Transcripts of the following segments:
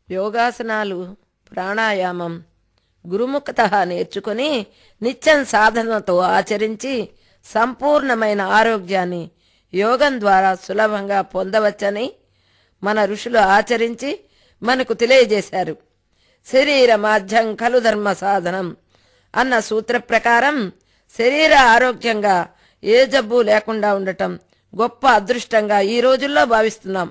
యోగాసనాలు ప్రాణాయామం గురుముఖత నేర్చుకొని నిత్యం సాధనతో ఆచరించి సంపూర్ణమైన ఆరోగ్యాన్ని యోగం ద్వారా సులభంగా పొందవచ్చని మన ఋషులు ఆచరించి మనకు తెలియజేశారు శరీర మాధ్యం ఖలు ధర్మ సాధనం అన్న సూత్ర ప్రకారం శరీర ఆరోగ్యంగా ఏ జబ్బు లేకుండా ఉండటం గొప్ప అదృష్టంగా ఈ రోజుల్లో భావిస్తున్నాం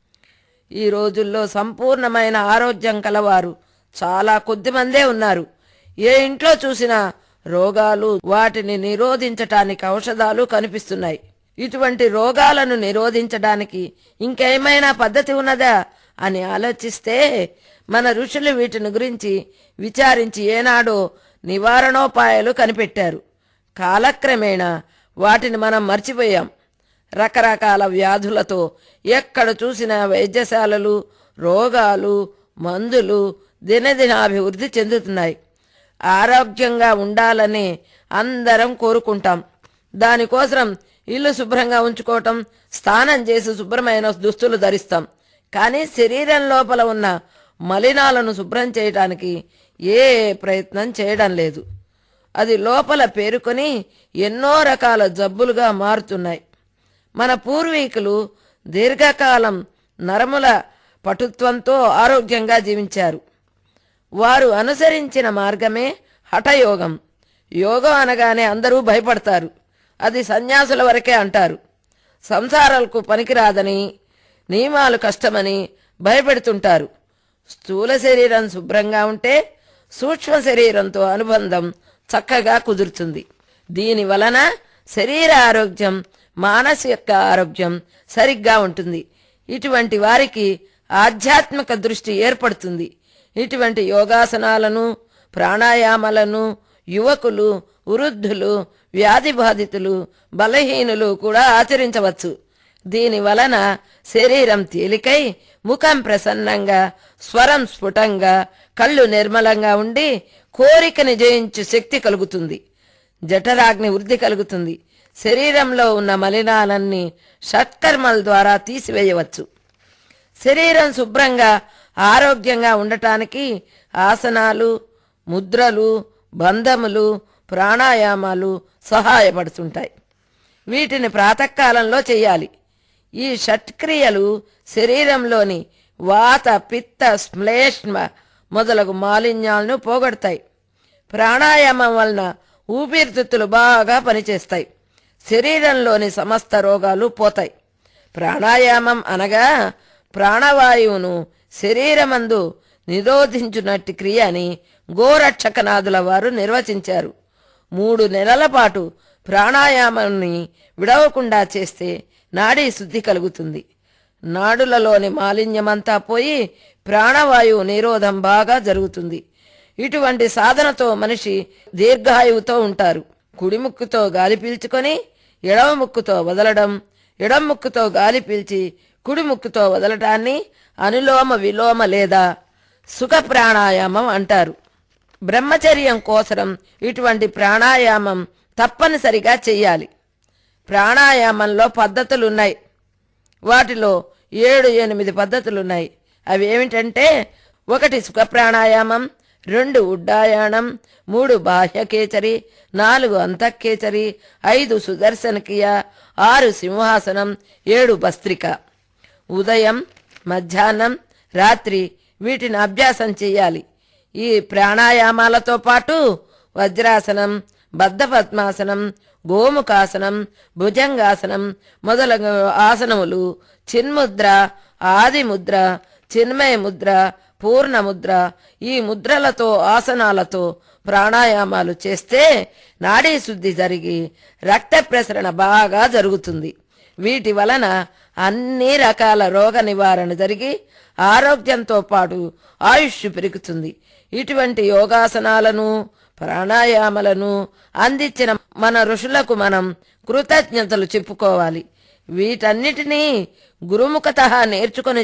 ఈ రోజుల్లో సంపూర్ణమైన ఆరోగ్యం కలవారు చాలా కొద్ది మందే ఉన్నారు ఏ ఇంట్లో చూసినా రోగాలు వాటిని నిరోధించటానికి ఔషధాలు కనిపిస్తున్నాయి ఇటువంటి రోగాలను నిరోధించడానికి ఇంకేమైనా పద్ధతి ఉన్నదా అని ఆలోచిస్తే మన ఋషులు వీటిని గురించి విచారించి ఏనాడో నివారణోపాయాలు కనిపెట్టారు కాలక్రమేణా వాటిని మనం మర్చిపోయాం రకరకాల వ్యాధులతో ఎక్కడ చూసినా వైద్యశాలలు రోగాలు మందులు దినదినాభివృద్ధి చెందుతున్నాయి ఆరోగ్యంగా ఉండాలని అందరం కోరుకుంటాం దానికోసం ఇల్లు శుభ్రంగా ఉంచుకోవటం స్నానం చేసి శుభ్రమైన దుస్తులు ధరిస్తాం కానీ శరీరం లోపల ఉన్న మలినాలను శుభ్రం చేయడానికి ఏ ప్రయత్నం చేయడం లేదు అది లోపల పేరుకొని ఎన్నో రకాల జబ్బులుగా మారుతున్నాయి మన పూర్వీకులు దీర్ఘకాలం నరముల పటుత్వంతో ఆరోగ్యంగా జీవించారు వారు అనుసరించిన మార్గమే హఠయోగం యోగం అనగానే అందరూ భయపడతారు అది సన్యాసుల వరకే అంటారు సంసారాలకు పనికిరాదని నియమాలు కష్టమని భయపెడుతుంటారు స్థూల శరీరం శుభ్రంగా ఉంటే సూక్ష్మ శరీరంతో అనుబంధం చక్కగా కుదురుతుంది దీని వలన శరీర ఆరోగ్యం మానసిక ఆరోగ్యం సరిగ్గా ఉంటుంది ఇటువంటి వారికి ఆధ్యాత్మిక దృష్టి ఏర్పడుతుంది ఇటువంటి యోగాసనాలను ప్రాణాయామాలను యువకులు వృద్ధులు వ్యాధి బాధితులు బలహీనులు కూడా ఆచరించవచ్చు దీని వలన శరీరం తేలికై ముఖం ప్రసన్నంగా స్వరం స్ఫుటంగా కళ్ళు నిర్మలంగా ఉండి కోరికని జయించు శక్తి కలుగుతుంది జఠరాగ్ని వృద్ధి కలుగుతుంది శరీరంలో ఉన్న మలినాలన్నీ షట్కర్మల ద్వారా తీసివేయవచ్చు శరీరం శుభ్రంగా ఆరోగ్యంగా ఉండటానికి ఆసనాలు ముద్రలు బంధములు ప్రాణాయామాలు సహాయపడుతుంటాయి వీటిని ప్రాతకాలంలో చేయాలి ఈ షట్క్రియలు శరీరంలోని వాత పిత్త శ్లేష్మ మొదలగు మాలిన్యాలను పోగొడతాయి ప్రాణాయామం వలన ఊపిరితిత్తులు బాగా పనిచేస్తాయి శరీరంలోని సమస్త రోగాలు పోతాయి ప్రాణాయామం అనగా ప్రాణవాయువును శరీరమందు నిరోధించునట్టి క్రియ అని గోరక్షకనాథుల వారు నిర్వచించారు మూడు నెలల పాటు ప్రాణాయామాన్ని విడవకుండా చేస్తే నాడీ శుద్ధి కలుగుతుంది నాడులలోని మాలిన్యమంతా పోయి ప్రాణవాయువు నిరోధం బాగా జరుగుతుంది ఇటువంటి సాధనతో మనిషి దీర్ఘాయువుతో ఉంటారు కుడి ముక్కుతో గాలి పీల్చుకొని ఎడమ ముక్కుతో వదలడం ఎడమ ముక్కుతో గాలి పీల్చి కుడి ముక్కుతో వదలటాన్ని అనులోమ విలోమ లేదా సుఖ ప్రాణాయామం అంటారు బ్రహ్మచర్యం కోసరం ఇటువంటి ప్రాణాయామం తప్పనిసరిగా చెయ్యాలి ప్రాణాయామంలో పద్ధతులున్నాయి వాటిలో ఏడు ఎనిమిది పద్ధతులున్నాయి అవి ఏమిటంటే ఒకటి సుఖ ప్రాణాయామం రెండు ఉడ్డాయానం మూడు బాహ్యకేచరి నాలుగు అంతఃకేచరి ఐదు సుదర్శనకియ ఆరు సింహాసనం ఏడు భస్త్రిక ఉదయం మధ్యాహ్నం రాత్రి వీటిని అభ్యాసం చేయాలి ఈ ప్రాణాయామాలతో పాటు వజ్రాసనం బద్ధ పద్మాసనం గోముఖాసనం భుజంగాసనం మొదలగు ఆసనములు చిన్ముద్ర ఆదిముద్ర చిన్మయ ముద్ర పూర్ణ ముద్ర ఈ ముద్రలతో ఆసనాలతో ప్రాణాయామాలు చేస్తే నాడీ శుద్ధి జరిగి రక్త ప్రసరణ బాగా జరుగుతుంది వీటి వలన అన్ని రకాల రోగ నివారణ జరిగి ఆరోగ్యంతో పాటు ఆయుష్ పెరుగుతుంది ఇటువంటి యోగాసనాలను ప్రాణాయామాలను అందించిన మన ఋషులకు మనం కృతజ్ఞతలు చెప్పుకోవాలి వీటన్నిటినీ గురుముఖత నేర్చుకొని